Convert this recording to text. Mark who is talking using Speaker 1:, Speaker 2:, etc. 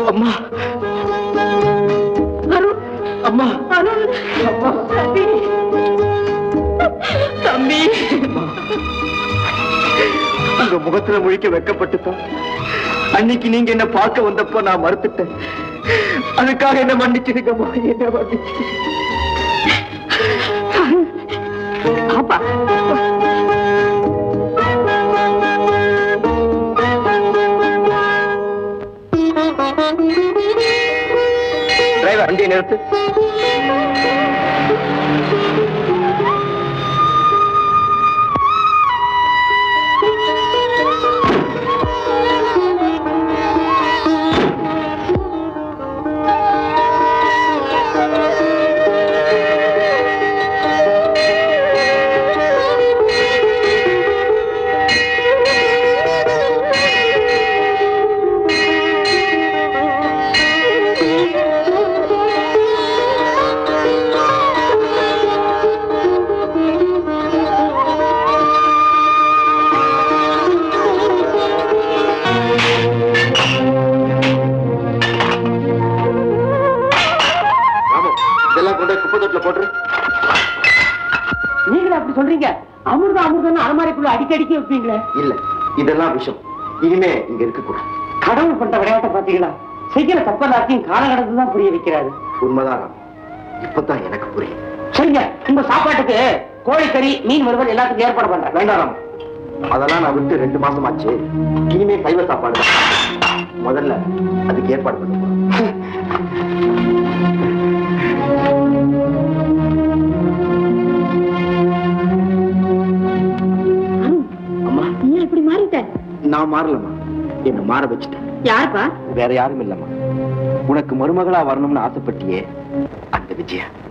Speaker 1: அம்மா
Speaker 2: அருண்
Speaker 1: அம்மா
Speaker 2: அருண்
Speaker 1: அம்மா
Speaker 2: தம்பி தம்பி
Speaker 1: உங்க முகத்துல முழிக்க வெக்கப்பட்டுதான் அன்னைக்கு நீங்க என்ன பார்க்க வந்தப்போ நான் மறுத்துட்டேன் அதுக்காக என்ன மன்னிச்சிருக்கம்மா என்ன மன்னிச்சு
Speaker 2: பாப்பா
Speaker 1: டிரைவர் வண்டியை நிறுத்து ராமு இதெல்லாம் கொண்டு போய் குப்பை தொட்டில போட்டுரு
Speaker 2: நீங்களே அப்படி சொல்றீங்க அமிர்தம் அமிர்தம் அலமாரிக்குள்ள அடிக்கடிக்கு வைப்பீங்களே
Speaker 1: இல்ல இதெல்லாம் விஷம் இனிமே இங்க இருக்க கூடாது
Speaker 2: கடவுள் பண்ற விளையாட்டை பாத்தீங்களா செய்யற தப்பெல்லாத்தையும் காலகடத்து தான் புரிய வைக்கிறாரு
Speaker 1: உண்மைதான் ராமு இப்பதான் எனக்கு புரியும்
Speaker 2: சரிங்க உங்க சாப்பாட்டுக்கு கோழிக்கறி மீன் வறுவல் எல்லாத்துக்கும் ஏற்பாடு பண்றேன்
Speaker 1: வேண்டாம் ராமு அதெல்லாம் நான் விட்டு ரெண்டு மாசம் ஆச்சு இனிமே சைவ சாப்பாடு தான். முதல்ல அதுக்கு ஏற்பாடு பண்ணுங்க அம்மா
Speaker 3: நீ இப்படி மாறிட்ட
Speaker 1: நான் மாறலம்மா என்ன மாற வச்சுட்டேன்
Speaker 3: யாருப்பா
Speaker 1: வேற யாரும் இல்லம்மா உனக்கு மருமகளா வரணும்னு ஆசைப்பட்டியே அந்த விஜயா